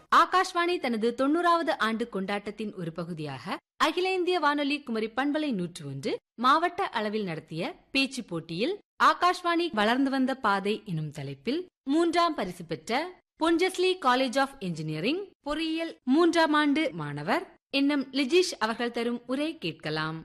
ஆகாஷ்வாணி தனது தொண்ணூறாவது ஆண்டு கொண்டாட்டத்தின் ஒரு பகுதியாக அகில இந்திய வானொலி குமரி பண்பலை நூற்று ஒன்று மாவட்ட அளவில் நடத்திய பேச்சு போட்டியில் ஆகாஷ்வாணி வளர்ந்து வந்த பாதை எனும் தலைப்பில் மூன்றாம் பரிசு பெற்ற பொன்ஜஸ்லி காலேஜ் ஆஃப் என்ஜினியரிங் பொறியியல் மூன்றாம் ஆண்டு மாணவர் என்னும் லிஜீஷ் அவர்கள் தரும் உரை கேட்கலாம்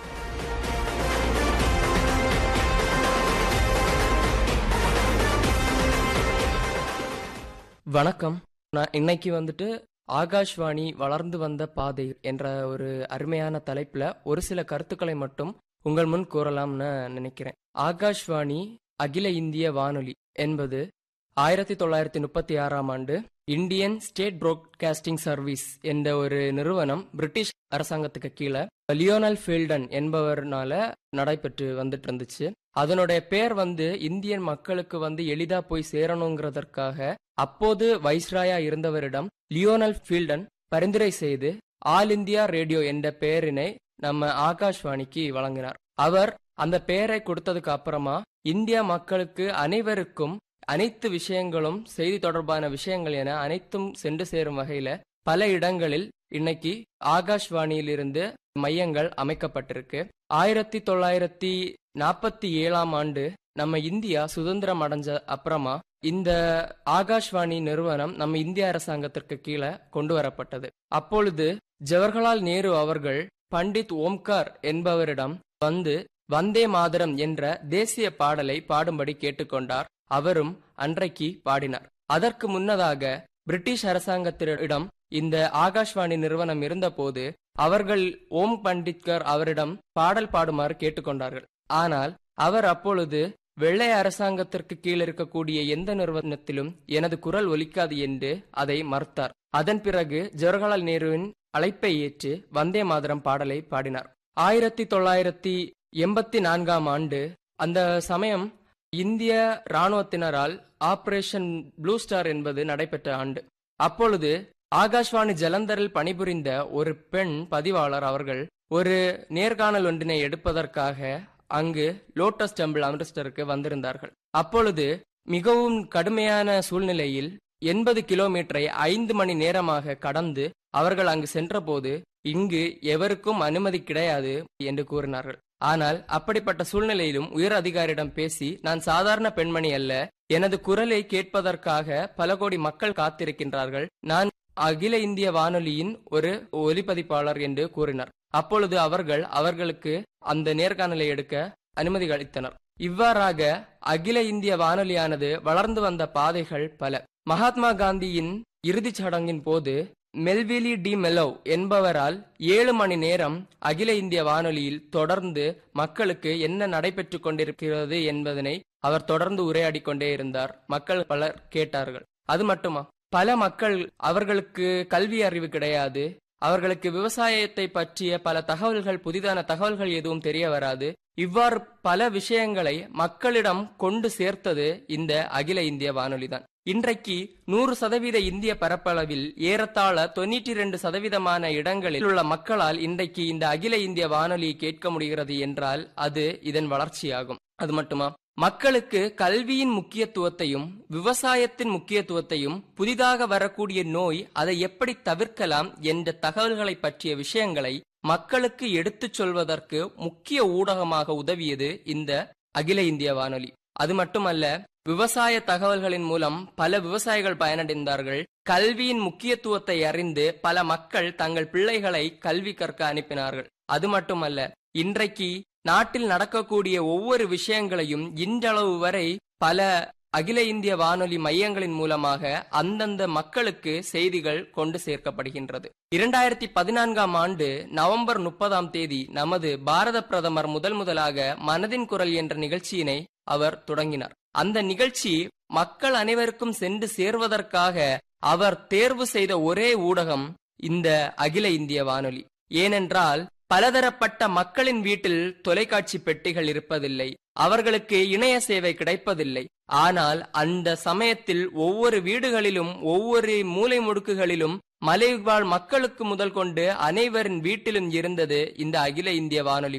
வணக்கம் நான் இன்னைக்கு வந்துட்டு ஆகாஷ்வாணி வளர்ந்து வந்த பாதை என்ற ஒரு அருமையான தலைப்புல ஒரு சில கருத்துக்களை மட்டும் உங்கள் முன் கூறலாம்னு நினைக்கிறேன் ஆகாஷ்வாணி அகில இந்திய வானொலி என்பது ஆயிரத்தி தொள்ளாயிரத்தி முப்பத்தி ஆறாம் ஆண்டு இந்தியன் ஸ்டேட் புரோட்காஸ்டிங் சர்வீஸ் என்ற ஒரு நிறுவனம் பிரிட்டிஷ் அரசாங்கத்துக்கு கீழே லியோனல் ஃபீல்டன் என்பவர்னால நடைபெற்று வந்துட்டு இருந்துச்சு அதனுடைய பேர் வந்து இந்தியன் மக்களுக்கு வந்து எளிதா போய் சேரணுங்கிறதற்காக அப்போது வைஸ்ராயா இருந்தவரிடம் லியோனல் ஃபீல்டன் பரிந்துரை செய்து ஆல் இந்தியா ரேடியோ என்ற பெயரினை நம்ம ஆகாஷ்வாணிக்கு வழங்கினார் அவர் அந்த பெயரை கொடுத்ததுக்கு அப்புறமா இந்திய மக்களுக்கு அனைவருக்கும் அனைத்து விஷயங்களும் செய்தி தொடர்பான விஷயங்கள் என அனைத்தும் சென்று சேரும் வகையில பல இடங்களில் இன்னைக்கு ஆகாஷ்வாணியிலிருந்து மையங்கள் அமைக்கப்பட்டிருக்கு ஆயிரத்தி தொள்ளாயிரத்தி நாற்பத்தி ஏழாம் ஆண்டு நம்ம இந்தியா சுதந்திரம் அடைஞ்ச அப்புறமா இந்த ஆகாஷ்வாணி நிறுவனம் நம்ம இந்திய அரசாங்கத்திற்கு கீழே கொண்டு வரப்பட்டது அப்பொழுது ஜவஹர்லால் நேரு அவர்கள் பண்டித் ஓம்கார் என்பவரிடம் வந்து வந்தே மாதரம் என்ற தேசிய பாடலை பாடும்படி கேட்டுக்கொண்டார் அவரும் அன்றைக்கு பாடினார் அதற்கு முன்னதாக பிரிட்டிஷ் அரசாங்கத்திடம் இந்த ஆகாஷ்வாணி நிறுவனம் இருந்தபோது அவர்கள் ஓம் பண்டித்கர் அவரிடம் பாடல் பாடுமாறு கேட்டுக்கொண்டார்கள் ஆனால் அவர் அப்பொழுது வெள்ளை அரசாங்கத்திற்கு கீழ் இருக்கக்கூடிய எந்த நிறுவனத்திலும் எனது குரல் ஒலிக்காது என்று அதை மறுத்தார் அதன் பிறகு ஜவஹர்லால் நேருவின் அழைப்பை ஏற்று வந்தே மாதரம் பாடலை பாடினார் ஆயிரத்தி தொள்ளாயிரத்தி எண்பத்தி நான்காம் ஆண்டு அந்த சமயம் இந்திய ராணுவத்தினரால் ஆபரேஷன் ப்ளூ ஸ்டார் என்பது நடைபெற்ற ஆண்டு அப்பொழுது ஆகாஷ்வாணி ஜலந்தரில் பணிபுரிந்த ஒரு பெண் பதிவாளர் அவர்கள் ஒரு நேர்காணல் ஒன்றினை எடுப்பதற்காக அங்கு லோட்டஸ் டெம்பிள் அமிர்தருக்கு வந்திருந்தார்கள் அப்பொழுது மிகவும் கடுமையான சூழ்நிலையில் எண்பது கிலோமீட்டரை ஐந்து மணி நேரமாக கடந்து அவர்கள் அங்கு சென்றபோது இங்கு எவருக்கும் அனுமதி கிடையாது என்று கூறினார்கள் ஆனால் அப்படிப்பட்ட சூழ்நிலையிலும் உயர் அதிகாரியிடம் பேசி நான் சாதாரண பெண்மணி அல்ல எனது குரலை கேட்பதற்காக பல கோடி மக்கள் காத்திருக்கின்றார்கள் நான் அகில இந்திய வானொலியின் ஒரு ஒலிப்பதிப்பாளர் என்று கூறினார் அப்பொழுது அவர்கள் அவர்களுக்கு அந்த நேர்காணலை எடுக்க அனுமதி அளித்தனர் இவ்வாறாக அகில இந்திய வானொலியானது வளர்ந்து வந்த பாதைகள் பல மகாத்மா காந்தியின் இறுதிச் சடங்கின் போது மெல்விலி டி மெலோவ் என்பவரால் ஏழு மணி நேரம் அகில இந்திய வானொலியில் தொடர்ந்து மக்களுக்கு என்ன நடைபெற்று கொண்டிருக்கிறது என்பதனை அவர் தொடர்ந்து உரையாடி கொண்டே இருந்தார் மக்கள் பலர் கேட்டார்கள் அது மட்டுமா பல மக்கள் அவர்களுக்கு கல்வி அறிவு கிடையாது அவர்களுக்கு விவசாயத்தை பற்றிய பல தகவல்கள் புதிதான தகவல்கள் எதுவும் தெரிய வராது இவ்வாறு பல விஷயங்களை மக்களிடம் கொண்டு சேர்த்தது இந்த அகில இந்திய வானொலிதான் இன்றைக்கு நூறு சதவீத இந்திய பரப்பளவில் ஏறத்தாழ தொண்ணூற்றி இரண்டு சதவீதமான இடங்களில் உள்ள மக்களால் இன்றைக்கு இந்த அகில இந்திய வானொலியை கேட்க முடிகிறது என்றால் அது இதன் வளர்ச்சியாகும் அது மட்டுமா மக்களுக்கு கல்வியின் முக்கியத்துவத்தையும் விவசாயத்தின் முக்கியத்துவத்தையும் புதிதாக வரக்கூடிய நோய் அதை எப்படி தவிர்க்கலாம் என்ற தகவல்களை பற்றிய விஷயங்களை மக்களுக்கு எடுத்துச் சொல்வதற்கு முக்கிய ஊடகமாக உதவியது இந்த அகில இந்திய வானொலி அது மட்டுமல்ல விவசாய தகவல்களின் மூலம் பல விவசாயிகள் பயனடைந்தார்கள் கல்வியின் முக்கியத்துவத்தை அறிந்து பல மக்கள் தங்கள் பிள்ளைகளை கல்வி கற்க அனுப்பினார்கள் அது மட்டுமல்ல இன்றைக்கு நாட்டில் நடக்கக்கூடிய ஒவ்வொரு விஷயங்களையும் இன்றளவு வரை பல அகில இந்திய வானொலி மையங்களின் மூலமாக அந்தந்த மக்களுக்கு செய்திகள் கொண்டு சேர்க்கப்படுகின்றது இரண்டாயிரத்தி பதினான்காம் ஆண்டு நவம்பர் முப்பதாம் தேதி நமது பாரத பிரதமர் முதல் முதலாக மனதின் குரல் என்ற நிகழ்ச்சியினை அவர் தொடங்கினார் அந்த நிகழ்ச்சி மக்கள் அனைவருக்கும் சென்று சேர்வதற்காக அவர் தேர்வு செய்த ஒரே ஊடகம் இந்த அகில இந்திய வானொலி ஏனென்றால் பலதரப்பட்ட மக்களின் வீட்டில் தொலைக்காட்சி பெட்டிகள் இருப்பதில்லை அவர்களுக்கு இணைய சேவை கிடைப்பதில்லை ஆனால் அந்த சமயத்தில் ஒவ்வொரு வீடுகளிலும் ஒவ்வொரு மூலை முடுக்குகளிலும் மலைவாழ் மக்களுக்கு முதல் கொண்டு அனைவரின் வீட்டிலும் இருந்தது இந்த அகில இந்திய வானொலி